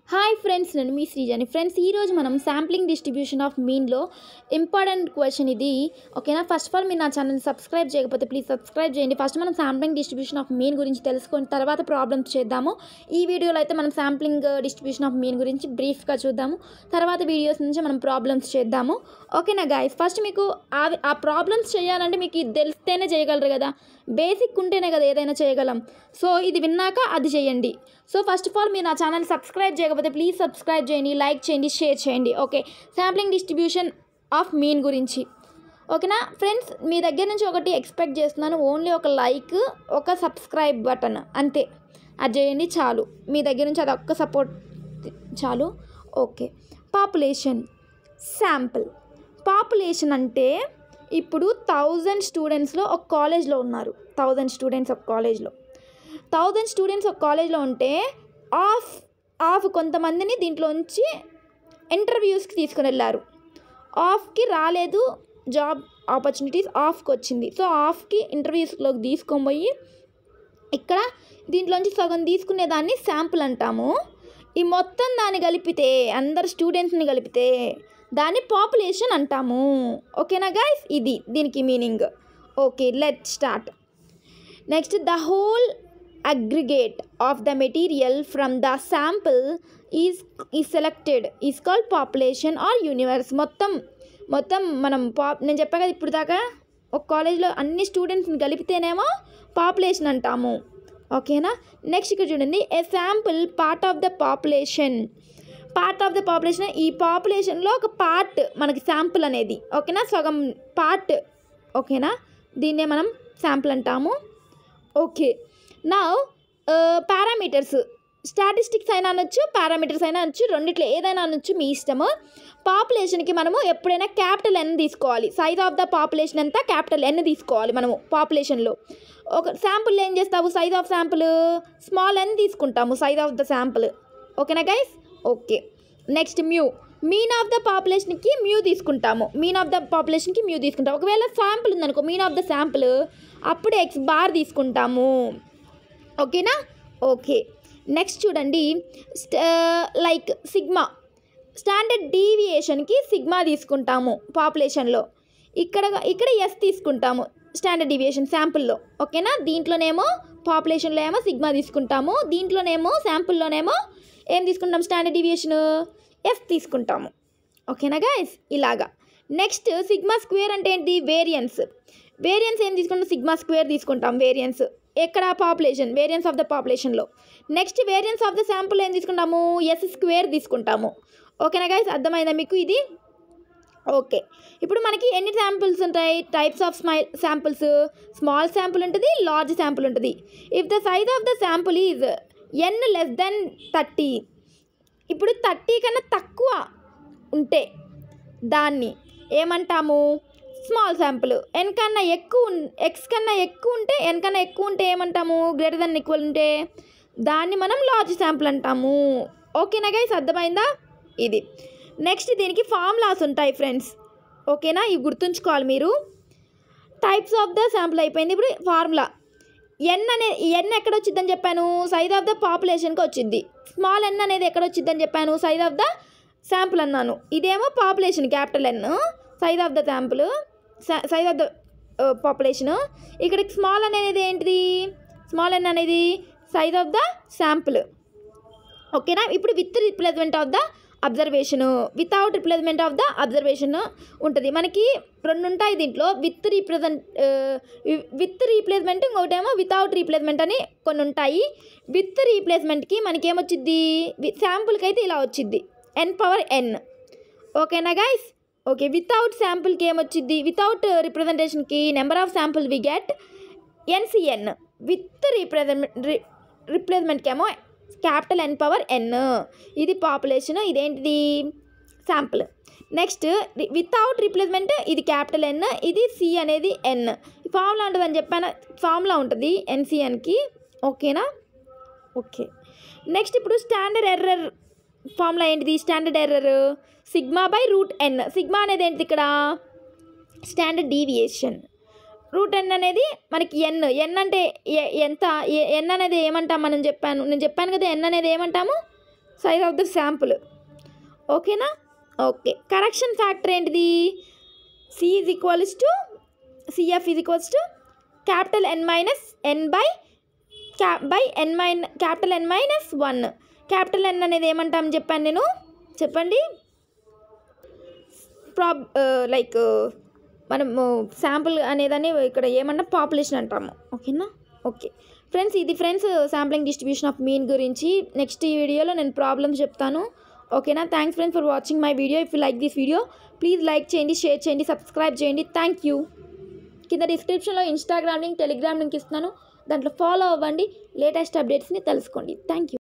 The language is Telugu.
హాయ్ ఫ్రెండ్స్ నేను మీ శ్రీజాని ఫ్రెండ్స్ ఈరోజు మనం శాంప్లింగ్ డిస్ట్రిబ్యూషన్ ఆఫ్ మీన్లో ఇంపార్టెంట్ క్వశ్చన్ ఇది ఓకేనా ఫస్ట్ ఆఫ్ ఆల్ మీరు నా ఛానల్ సబ్స్క్రైబ్ చేయకపోతే ప్లీజ్ సబ్స్క్రైబ్ చేయండి ఫస్ట్ మనం శాంప్లింగ్ డిస్ట్రిబ్యూషన్ ఆఫ్ మీన్ గురించి తెలుసుకొని తర్వాత ప్రాబ్లమ్స్ చేద్దాము ఈ వీడియోలో అయితే మనం శాంప్లింగ్ డిస్ట్రిబ్యూషన్ ఆఫ్ మీన్ గురించి బ్రీఫ్గా చూద్దాము తర్వాత వీడియోస్ నుంచి మనం ప్రాబ్లమ్స్ చేద్దాము ఓకేనా గాయస్ ఫస్ట్ మీకు ఆ ఆ ప్రాబ్లమ్స్ చేయాలంటే మీకు ఇది తెలిస్తేనే చేయగలరు కదా బేసిక్ ఉంటేనే కదా ఏదైనా చేయగలం సో ఇది విన్నాక అది చేయండి సో ఫస్ట్ ఆఫ్ ఆల్ మీరు నా ఛానల్ సబ్స్క్రైబ్ చేయకపోతే ప్లీజ్ సబ్స్క్రైబ్ చేయండి లైక్ చేయండి షేర్ చేయండి okay sampling distribution of mean గురించి ఓకేనా ఫ్రెండ్స్ మీ దగ్గర నుంచి ఒకటి ఎక్స్పెక్ట్ చేస్తున్నాను ఓన్లీ ఒక లైక్ ఒక సబ్స్క్రైబ్ బటన్ అంతే అది చేయండి చాలు మీ దగ్గర నుంచి అది ఒక్క సపోర్ట్ చాలు ఓకే పాపులేషన్ శాంపుల్ పాపులేషన్ అంటే ఇప్పుడు థౌజండ్ స్టూడెంట్స్లో ఒక కాలేజ్లో ఉన్నారు థౌజండ్ స్టూడెంట్స్ ఒక కాలేజ్లో థౌజండ్ స్టూడెంట్స్ ఒక కాలేజ్లో ఉంటే ఆఫ్ ఆఫ్ కొంతమందిని దీంట్లోంచి ఇంటర్వ్యూస్కి తీసుకుని వెళ్ళారు ఆఫ్కి రాలేదు జాబ్ ఆపర్చునిటీస్ ఆఫ్కి వచ్చింది సో ఆఫ్కి ఇంటర్వ్యూస్లోకి తీసుకొని పోయి ఇక్కడ దీంట్లోంచి సగం తీసుకునే దాన్ని శాంపుల్ అంటాము ఈ మొత్తం దాన్ని కలిపితే అందరు స్టూడెంట్స్ని కలిపితే దాన్ని పాపులేషన్ అంటాము ఓకేనా గైస్ ఇది దీనికి meaning okay let start next the whole aggregate of the material from the sample is ఈ selected is called population or universe మొత్తం మొత్తం మనం పాప్ నేను చెప్పా కదా ఇప్పుడు దాకా ఒక కాలేజ్లో అన్ని స్టూడెంట్స్ని కలిపితేనేమో పాపులేషన్ అంటాము ఓకేనా నెక్స్ట్ ఇక్కడ చూడండి a sample part of the population part of the population ఈ పాపులేషన్లో ఒక పార్ట్ మనకి శాంపుల్ అనేది ఓకేనా సగం పార్ట్ ఓకేనా దీన్నే మనం శాంపుల్ అంటాము ఓకే నా పారామీటర్స్ స్టాటిస్టిక్స్ అయినా అనొచ్చు పారామీటర్స్ అయినా అనొచ్చు రెండిట్లో ఏదైనా అనొచ్చు మీ ఇష్టము పాపులేషన్కి మనము ఎప్పుడైనా క్యాపిటల్ ఎన్ తీసుకోవాలి సైజ్ ఆఫ్ ద పాపులేషన్ అంతా క్యాపిటల్ ఎన్ తీసుకోవాలి మనము పాపులేషన్లో ఒక శాంపుల్ ఏం చేస్తావు size of sample small N తీసుకుంటాము సైజ్ ఆఫ్ ద శాంపుల్ ఓకేనా guys okay next mu mean of the పాపులేషన్కి మ్యూ తీసుకుంటాము మీన్ ఆఫ్ ద పాపులేషన్కి మ్యూ తీసుకుంటాము ఒకవేళ శాంపుల్ ఉందనుకో మీన్ ఆఫ్ ద శాంపుల్ అప్పుడు ఎక్స్ బార్ తీసుకుంటాము ఓకేనా ఓకే నెక్స్ట్ చూడండి లైక్ సిగ్మా స్టాండర్డ్ డీవియేషన్కి సిగ్మా తీసుకుంటాము పాపులేషన్లో ఇక్కడ ఇక్కడ ఎస్ తీసుకుంటాము స్టాండర్డ్ డీవియేషన్ శాంపుల్లో ఓకేనా దీంట్లోనేమో పాపులేషన్లో ఏమో సిగ్మా తీసుకుంటాము దీంట్లోనేమో శాంపుల్లోనేమో ఏం తీసుకుంటాం స్టాండర్డ్ డీవియేషన్ ఎస్ తీసుకుంటాము ఓకేనా గాయస్ ఇలాగా నెక్స్ట్ సిగ్మా స్క్వేర్ అంటే ఏంటి వేరియన్స్ వేరియన్స్ ఏం తీసుకుంటాం సిగ్మా స్క్వేర్ తీసుకుంటాం వేరియన్స్ ఎక్కడ పాపులేషన్ వేరియన్స్ ఆఫ్ ద పాపులేషన్లో next variance of the sample ఏం తీసుకుంటాము ఎస్ స్క్వేర్ తీసుకుంటాము ఓకేనా గైస్ అర్థమైందా మీకు ఇది ఓకే ఇప్పుడు మనకి ఎన్ని శాంపుల్స్ ఉంటాయి types of smile samples small sample ఉంటుంది లార్జ్ శాంపుల్ ఉంటుంది if the size of the sample is N less than thirty ఇప్పుడు థర్టీ కన్నా తక్కువ ఉంటే దాన్ని ఏమంటాము స్మాల్ శాంపుల్ ఎన్ కన్నా ఎక్కువ ఎక్స్ కన్నా ఎక్కువ ఉంటే ఎన్ కన్నా ఎక్కువ ఉంటే ఏమంటాము గ్రేటర్ దెన్ ఈక్వల్ ఉంటే దాన్ని మనం లార్జ్ శాంపుల్ అంటాము ఓకేనా గైస్ అర్థమైందా ఇది నెక్స్ట్ దీనికి ఫార్ములాస్ ఉంటాయి ఫ్రెండ్స్ ఓకేనా ఇవి గుర్తుంచుకోవాలి మీరు టైప్స్ ఆఫ్ ద శాంపుల్ అయిపోయింది ఇప్పుడు ఫార్ములా ఎన్ అనే ఎన్ ఎక్కడ వచ్చిందని చెప్పాను సైజ్ ఆఫ్ ద పాపులేషన్కి వచ్చింది స్మాల్ ఎన్ అనేది ఎక్కడ వచ్చిందని చెప్పాను సైజ్ ఆఫ్ ద శాంపుల్ అన్నాను ఇదేమో population capital N size of the sample size of the population ఇక్కడ స్మాల్ అనేది ఏంటిది స్మాల్ ఎన్ అనేది సైజ్ ఆఫ్ ద శాంపుల్ ఓకేనా ఇప్పుడు with replacement of the observation without replacement of the observation ఉంటుంది మనకి రెండు ఉంటాయి దీంట్లో విత్ రీప్రజెంట్ విత్ రీప్లేస్మెంట్ ఇంకొకటేమో వితౌట్ రీప్లేస్మెంట్ అని కొన్ని ఉంటాయి విత్ రీప్లేస్మెంట్కి మనకి ఏమొచ్చింది శాంపుల్కి అయితే ఇలా వచ్చింది ఎన్ పవర్ ఎన్ ఓకేనా గైస్ ఓకే వితౌట్ శాంపుల్కి ఏమొచ్చింది వితౌట్ రిప్రజెంటేషన్కి number of sample we get N C N with represent రిప్లేస్మెంట్కి ఏమో క్యాపిటల్ ఎన్ పవర్ ఎన్ ఇది పాపులేషన్ ఇదేంటిది శాంపుల్ నెక్స్ట్ వితౌట్ రిప్లేస్మెంట్ ఇది క్యాపిటల్ ఎన్ ఇది సి అనేది ఎన్ ఫార్ములా ఉంటుందని చెప్పాను ఫార్ములా ఉంటుంది ఎన్సిఎన్కి ఓకేనా ఓకే నెక్స్ట్ ఇప్పుడు స్టాండర్డ్ ఎర్రర్ ఫార్ములా ఏంటిది standard error sigma by root N sigma అనేది ఏంటిది ఇక్కడ స్టాండర్డ్ డీవియేషన్ రూట్ ఎన్ అనేది మనకి ఎన్ ఎన్ అంటే ఎ- ఎంత ఎ- ఎన్ అనేది ఏమంటాం మనం చెప్పాను నేను చెప్పాను కదా ఎన్ అనేది ఏమంటాము సైజ్ ఆఫ్ ద శాంపుల్ ఓకేనా ఓకే కరెక్షన్ ఫ్యాక్టర్ ఏంటిది C is equals to C F is equals to capital N minus N by క్యా by N minus capital N minus one capital N అనేది ఏమంటాం చెప్పాను నేను చెప్పండి ప్రాబ్ లైక్ మనము శాంపుల్ అనేదాన్ని ఇక్కడ ఏమన్నా పాపులేషన్ అంటాము ఓకేనా ఓకే ఫ్రెండ్స్ ఇది friends sampling distribution of mean గురించి నెక్స్ట్ ఈ వీడియోలో నేను ప్రాబ్లమ్స్ చెప్తాను ఓకేనా thanks friends for watching my video if you like this video please like చేయండి షేర్ చేయండి సబ్స్క్రైబ్ చేయండి థ్యాంక్ యూ కింద డిస్క్రిప్షన్లో ఇన్స్టాగ్రామ్ లింక్ టెలిగ్రామ్ లింక్ ఇస్తున్నాను దాంట్లో ఫాలో అవ్వండి లేటెస్ట్ అప్డేట్స్ని తెలుసుకోండి థ్యాంక్ యూ